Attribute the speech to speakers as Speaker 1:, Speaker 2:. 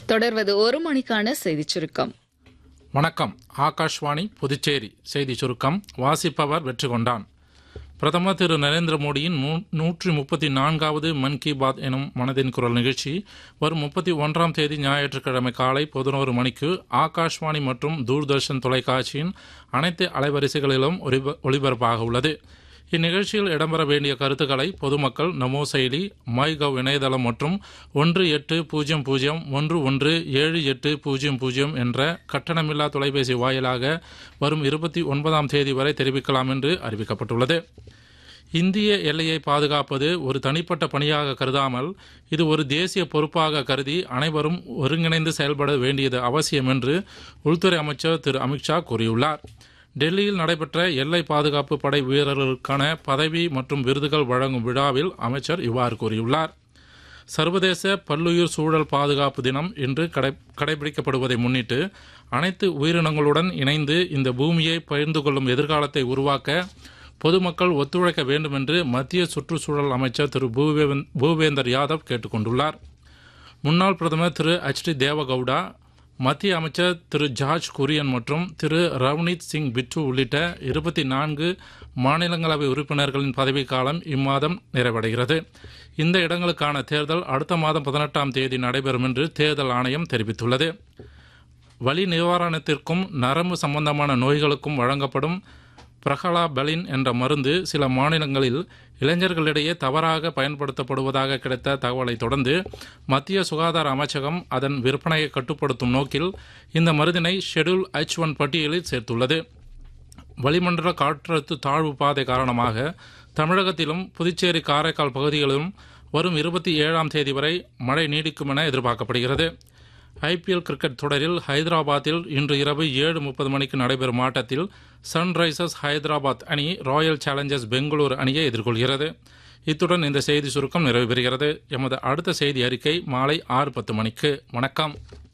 Speaker 1: தொடர்வது ஒரு மணிக்கான செய்திச் சுருக்கம்
Speaker 2: வணக்கம் ஆகாஷ்வாணி புதுச்சேரி செய்தி சுருக்கம் வாசிப்பவர் வெற்றி கொண்டான் பிரதமர் திரு நரேந்திர மோடியின் நூ- நூற்றி முப்பத்தி நான்காவது மன் கி பாத் எனும் மனதின் குரல் நிகழ்ச்சி வரும் முப்பத்தி ஒன்றாம் தேதி ஞாயிற்றுக்கிழமை காலை பதினோரு மணிக்கு ஆகாஷ்வாணி மற்றும் தூர்தர்ஷன் தொலைக்காட்சியின் அனைத்து அலைவரிசைகளிலும் ஒலிப- ஒளிபரப்பாக உள்ளது இந்நிகழ்ச்சியில் இடம்பெற வேண்டிய கருத்துக்களை பொதுமக்கள் நமோ செயலி மை கவ் இணையதளம் மற்றும் ஒன்று எட்டு பூஜ்ஜியம் பூஜ்ஜியம் ஒன்று ஒன்று ஏழு எட்டு பூஜ்ஜியம் பூஜ்ஜியம் என்ற கட்டணமில்லா தொலைபேசி வாயிலாக வரும் இருபத்தி ஒன்பதாம் தேதி வரை தெரிவிக்கலாம் என்று அறிவிக்கப்பட்டுள்ளது இந்திய எல்லையை பாதுகாப்பது ஒரு தனிப்பட்ட பணியாக கருதாமல் இது ஒரு தேசிய பொறுப்பாக கருதி அனைவரும் ஒருங்கிணைந்து செயல்பட வேண்டியது அவசியம் என்று உள்துறை அமைச்சர் திரு அமித்ஷா கூறியுள்ளார் டெல்லியில் நடைபெற்ற எல்லை பாதுகாப்பு படை வீரர்களுக்கான பதவி மற்றும் விருதுகள் வழங்கும் விழாவில் அமைச்சர் இவ்வாறு கூறியுள்ளார் சர்வதேச பல்லுயிர் சூழல் பாதுகாப்பு தினம் இன்று கடை கடைபிடிக்கப்படுவதை முன்னிட்டு அனைத்து உயிரினங்களுடன் இணைந்து இந்த பூமியை பகிர்ந்து கொள்ளும் எதிர்காலத்தை உருவாக்க பொதுமக்கள் ஒத்துழைக்க வேண்டும் என்று மத்திய சுற்றுச்சூழல் அமைச்சர் திரு பூபேவன்- பூபேந்தர் யாதவ் கேட்டுக்கொண்டுள்ளார் முன்னாள் பிரதமர் திரு எச் டி தேவகவுடா மத்திய அமைச்சர் திரு ஜார்ஜ் குரியன் மற்றும் திரு ரவ்னீத் சிங் பிட்டு உள்ளிட்ட இருபத்தி நான்கு மாநிலங்களவை உறுப்பினர்களின் பதவிக்காலம் இம்மாதம் நிறைவடைகிறது இந்த இடங்களுக்கான தேர்தல் அடுத்த மாதம் பதினெட்டாம் தேதி நடைபெறும் என்று தேர்தல் ஆணையம் தெரிவித்துள்ளது வலி நிவாரணத்திற்கும் நரம்பு சம்பந்தமான நோய்களுக்கும் வழங்கப்படும் பிரகலா பலின் என்ற மருந்து சில மாநிலங்களில் இளைஞர்களிடையே தவறாக பயன்படுத்தப்படுவதாக கிடைத்த தகவலை தொடர்ந்து மத்திய சுகாதார அமைச்சகம் அதன் விற்பனையை கட்டுப்படுத்தும் நோக்கில் இந்த மருந்தினை ஷெட்யூல் H ஒன் பட்டியலில் சேர்த்துள்ளது வளிமண்டல காற்றழுத்த தாழ்வு பாதை காரணமாக தமிழகத்திலும் புதுச்சேரி காரைக்கால் பகுதிகளிலும் வரும் இருபத்தி ஏழாம் தேதி வரை மழை நீடிக்கும் என எதிர்பார்க்கப்படுகிறது ஐபிஎல் கிரிக்கெட் தொடரில் ஹைதராபாத்தில் இன்று இரவு ஏழு முப்பது மணிக்கு நடைபெறும் ஆட்டத்தில் சன்ரைசர்ஸ் ஹைதராபாத் அணி ராயல் சேலஞ்சர்ஸ் பெங்களூரு அணியை எதிர்கொள்கிறது இத்துடன் இந்த செய்தி சுருக்கம் நிறைவு பெறுகிறது எமது அடுத்த செய்தி அறிக்கை மாலை ஆறு பத்து மணிக்கு வணக்கம்